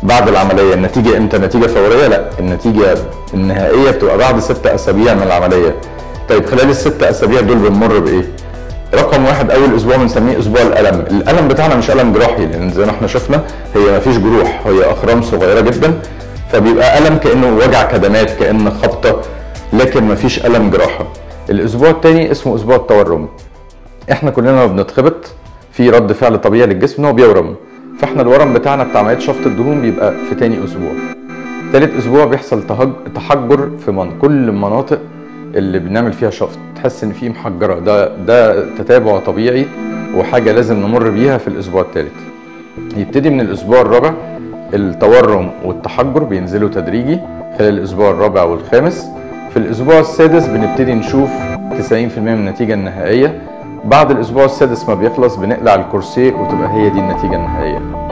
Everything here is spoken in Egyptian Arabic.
بعد العمليه النتيجه امتى نتيجه فوريه لا النتيجه النهائيه بتبقى بعد ست اسابيع من العمليه طيب خلال الست اسابيع دول بنمر بايه رقم واحد اول اسبوع بنسميه اسبوع الالم الالم بتاعنا مش الم جراحي لان زي ما احنا شفنا هي مفيش جروح هي اخرام صغيره جدا فبيبقى الم كانه وجع كدمات كان خبطه لكن مفيش الم جراحه الاسبوع الثاني اسمه اسبوع التورم احنا كلنا لما بنتخبط في رد فعل طبيعي للجسم ان هو بيورم فاحنا الورم بتاعنا بتاع عمليه شفط الدهون بيبقى في تاني اسبوع تالت اسبوع بيحصل تهج... تحجر في من كل المناطق اللي بنعمل فيها شفط تحس ان في محجره ده ده تتابع طبيعي وحاجه لازم نمر بيها في الاسبوع الثالث يبتدي من الاسبوع الرابع التورم والتحجر بينزلوا تدريجي خلال الاسبوع الرابع والخامس في الاسبوع السادس بنبتدي نشوف 90% من النتيجه النهائيه بعد الاسبوع السادس ما بيخلص بنقلع الكرسي وتبقى هي دي النتيجه النهائيه